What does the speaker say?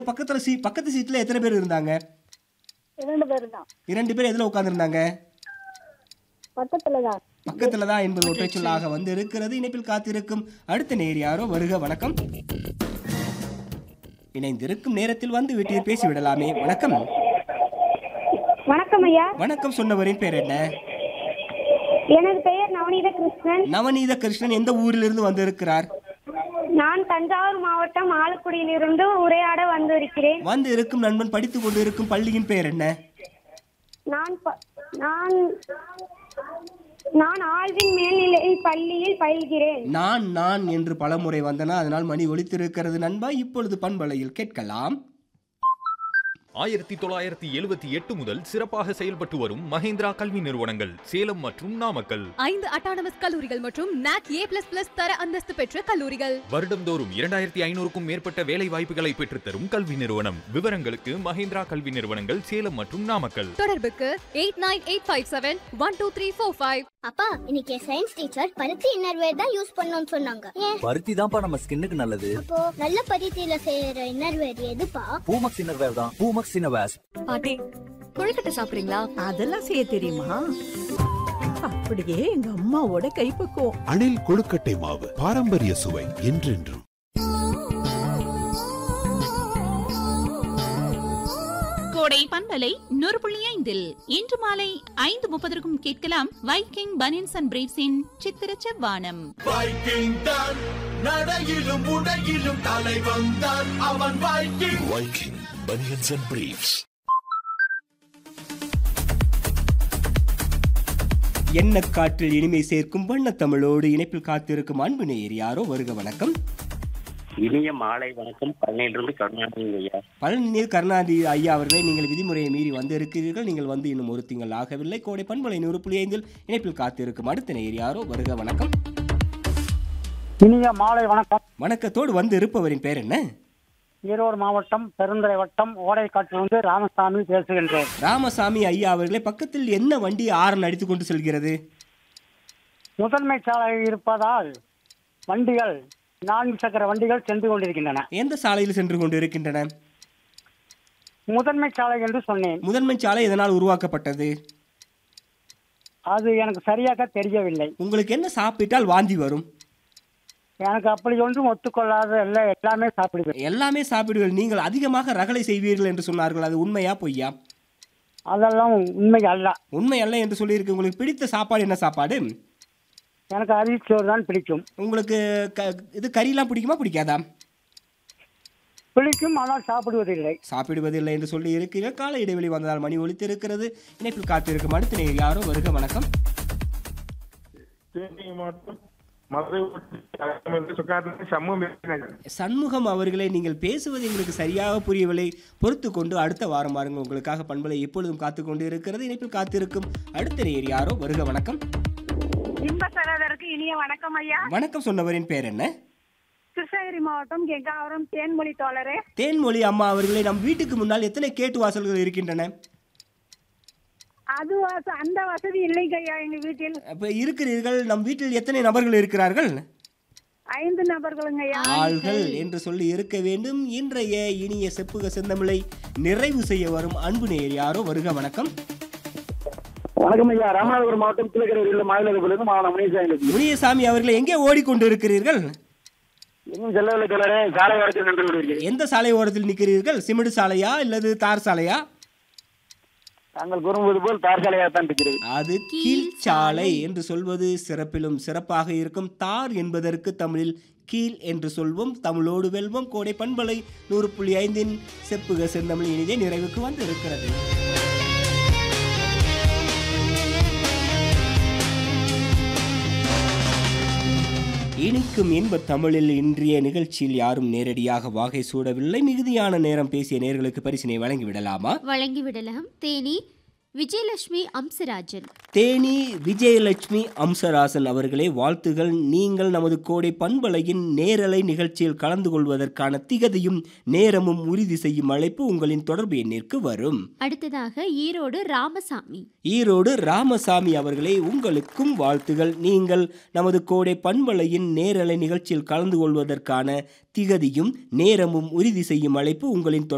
பக்கத்துல சீ பக்கத்து சீட்ல எத்தனை பேர் இருந்தாங்க இரண்டு பேர் தான் இரண்டு பேர் எதுல உட்கார்ந்திருந்தாங்க பக்கத்துல தான் பக்கத்துல தான் என்பது ஒற்றை சொல்லாக வந்து இருக்கிறது இணைப்பில் காத்திருக்கும் அடுத்த நேர் யாரோ வருக வணக்கம் இணைந்திருக்கும் நேரத்தில் வந்து வீட்டில் பேசி விடலாமே வணக்கம் வணக்கம் ஐயா வணக்கம் சொன்னவரின் பேர் என்ன எனது பெயர் நவநீத கிருஷ்ணன் நவநீத கிருஷ்ணன் எந்த ஊரிலிருந்து வந்திருக்கிறார் நான் தஞ்சாவூர் மாவட்டம் ஆலக்குடியிலிருந்து உரையாட வந்திருக்கிறேன் வந்து இருக்கும் நண்பன் படித்துக் கொண்டு இருக்கும் பள்ளியின் பெயர் என்ன நான் ப- நான் நான் ஆழ்வின் மேல்நிலை பள்ளியில் பயில்கிறேன் நான் நான் என்று பலமுறை வந்தனா அதனால் மணி ஒலித்திருக்கிறது நண்பா இப்பொழுது பண்பலையில் கேட்கலாம் ஆயிரத்தி தொள்ளாயிரத்தி எழுபத்தி எட்டு முதல் சிறப்பாக செயல்பட்டு வரும் மஹேந்திரா கல்வி நிறுவனங்கள் சேலம் மற்றும் நாமக்கல் ஐந்து அட்டானமஸ் கல்லூரிகள் மற்றும் நாக் ஏ பிளஸ் பிளஸ் தர அந்தஸ்து பெற்ற கல்லூரிகள் வருடந்தோறும் இரண்டாயிரத்தி ஐநூறுக்கும் மேற்பட்ட வேலை வாய்ப்புகளை பெற்றுத்தரும் கல்வி நிறுவனம் விவரங்களுக்கு மஹேந்திரா கல்வி நிறுவனங்கள் சேலம் மற்றும் நாமக்கல் தொடர்புக்கு eight nine eight five seven one two three four five அப்பா இன்னைக்கு சயின்ஸ் டீச்சர் பருத்தி இன்னர்வேர் தான் யூஸ் பண்ணணும்னு சொன்னாங்க ஏன் பருத்தி தான்ப்பா நம்ம ஸ்கின்னுக்கு நல்லது அப்போ நல்ல பருத்தியில செய்யற இன்னர்வேர் எதுப்பா பூமக்ஸ் இன்னர்வேர் தான் பூமக்ஸ் இன்னர்வேர்ஸ் பாட்டி கொழுக்கட்டை சாப்பிடுறீங்களா அதெல்லாம் செய்ய தெரியுமா அப்படியே எங்க அம்மாவோட கைப்பக்குவம் அணில் கொழுக்கட்டை மாவு பாரம்பரிய சுவை என்றென்றும் கோடை பண்பலை நூறு புள்ளி ஐந்தில் இன்று மாலை ஐந்து முப்பதற்கும் கேட்கலாம் வைக்கிங் பனியன்ஸ் அண்ட் பிரீவ்ஸின் சித்திர செவ்வானம் வைக்கிங் தான் நடையிலும் உடையிலும் தலை வந்தான் அவன் Viking Viking banians and briefs என்ன காற்றில் இனிமை சேர்க்கும் வண்ண தமிழோடு இணைப்பில் காத்திருக்கும் அன்பு நேயர் யாரோ வருக வணக்கம் இனிய மாலை வணக்கம் பழனியிலிருந்து கருணாநிதி ஐயா பழனிநீர் கருணாநிதி ஐயா அவர்களே நீங்கள் விதிமுறையை மீறி வந்து இருக்கிறீர்கள் நீங்கள் வந்து இன்னும் ஒரு திங்கள் ஆகவில்லை கோடை பண்பலை நூறு புள்ளி ஐந்தில் இணைப்பில் காத்திருக்கும் அடுத்த நேயர் யாரோ வருக வணக்கம் இனிய மாலை வணக்கம் வணக்கத்தோடு வந்து இருப்பவரின் பேர் என்ன ஈரோடு மாவட்டம் பெருந்துறை வட்டம் ஓடைக்காட்டிலிருந்து ராமசாமி பேசுகின்றேன் ராமசாமி ஐயா அவர்களே பக்கத்தில் என்ன வண்டி ஆரன் அடித்துக் கொண்டு செல்கிறது முதன்மை சாலை இருப்பதால் வண்டிகள் நான்கு சக்கர வண்டிகள் சென்று கொண்டிருக்கின்றன எந்த சாலையில் சென்று கொண்டு இருக்கின்றன முதன்மை சாலை என்று சொன்னேன் முதன்மை சாலை எதனால் உருவாக்கப்பட்டது அது எனக்கு சரியாக தெரியவில்லை உங்களுக்கு என்ன சாப்பிட்டால் வாந்தி வரும் எனக்கு அப்படி ஒன்றும் ஒத்துக்கொள்ளாத இல்லை எல்லாமே சாப்பிடுவேன் எல்லாமே சாப்பிடுவீர்கள் நீங்கள் அதிகமாக ரகளை செய்வீர்கள் என்று சொன்னார்கள் அது உண்மையா பொய்யா அதெல்லாம் உண்மை அல்ல உண்மை அல்ல என்று சொல்லியிருக்கு உங்களுக்கு பிடித்த சாப்பாடு என்ன சாப்பாடு எனக்கு அரிச்சோறு தான் பிடிக்கும் உங்களுக்கு க இது கறியெல்லாம் பிடிக்குமா பிடிக்காதா பிடிக்கும் ஆனால் சாப்பிடுவதில்லை சாப்பிடுவதில்லை என்று சொல்லி இருக்கிறீர்கள் கால இடைவெளி வந்ததால் மணி ஒலித்து இருக்கிறது இணைப்பில் காத்திருக்கும் அடுத்த நேர் யாரோ வருக வணக்கம் சண்முகம் அவர்களே நீங்கள் பேசுவது எங்களுக்கு சரியாக புரியவில்லை பொறுத்து கொண்டு அடுத்த வாரம் வாருங்கள் உங்களுக்காக பண்பலை எப்பொழுதும் காத்து கொண்டு இருக்கிறது இணைப்பில் காத்திருக்கும் அடுத்த நேர் யாரோ வருக வணக்கம் இன்ப சகோதரருக்கு இனிய வணக்கம் ஐயா வணக்கம் சொன்னவரின் பேர் என்ன கிருஷ்ணகிரி மாவட்டம் கெங்காவரம் தேன்மொழி தோழரே தேன்மொழி அம்மா அவர்களே நம் வீட்டுக்கு முன்னால் எத்தனை கேட்டு வாசல்கள் இருக்கின்றன அது வச- அந்த வசதி இல்லைங்க ஐயா எங்க வீட்டில் அப்ப இருக்கிறீர்கள் நம் வீட்டில் எத்தனை நபர்கள் இருக்கிறார்கள் ஐந்து நபர்களுங்க ஐயா ஆள்கள் என்று சொல்லி இருக்க வேண்டும் இன்றைய இனிய செப்புக செந்தமிழை நிறைவு செய்ய வரும் அன்பு நேர் யாரோ வருக வணக்கம் வணக்கம் ஐயா ராமநாதபுரம் மாவட்டம் கீழக்கரையில் மாநிலத்திலிருந்து மாவட்டம் முனிசாமி முனியசாமி அவர்களை எங்கே ஓடிக்கொண்டு இருக்கிறீர்கள் இன்னும் செல்லவில்லை தோழரே சாலை ஓரத்தில் நின்று கொண்டிருக்கிறேன் எந்த சாலை ஓரத்தில் நிற்கிறீர்கள் சிமெண்ட் சாலையா அல்லது தார் சாலையா தாங்கள் கூறும்போது போல் தார் சாலையாகத்தான் இருக்கிறது அது கீழ்ச்சாலை என்று சொல்வது சிறப்பிலும் சிறப்பாக இருக்கும் தார் என்பதற்கு தமிழில் கீழ் என்று சொல்வோம் தமிழோடு வெல்வோம் கோடை பண்பலை நூறு புள்ளி ஐந்தின் செப்புக செந்தமிழ் இனிதே நிறைவுக்கு வந்து இருக்கிறது இனிக்கும் இன்ப தமிழில் இன்றைய நிகழ்ச்சியில் யாரும் நேரடியாக வாகை சூடவில்லை மிகுதியான நேரம் பேசிய நேர்களுக்கு பரிசினை வழங்கிவிடலாமா வழங்கிவிடலாம் தேனி விஜயலட்சுமி அம்சராஜன் தேனி விஜயலட்சுமி அம்சராசன் அவர்களே வாழ்த்துகள் நீங்கள் நமது கோடை பண்பலையின் நேரலை நிகழ்ச்சியில் கலந்து கொள்வதற்கான திகதியும் நேரமும் உறுதி செய்யும் அழைப்பு உங்களின் தொடர்பு எண்ணிற்கு வரும் அடுத்ததாக ஈரோடு ராமசாமி ஈரோடு ராமசாமி அவர்களே உங்களுக்கும் வாழ்த்துகள் நீங்கள் நமது கோடை பண்பலையின் நேரலை நிகழ்ச்சியில் கலந்து கொள்வதற்கான திகதியும் நேரமும் உறுதி செய்யும் அழைப்பு உங்களின் தொடர்பு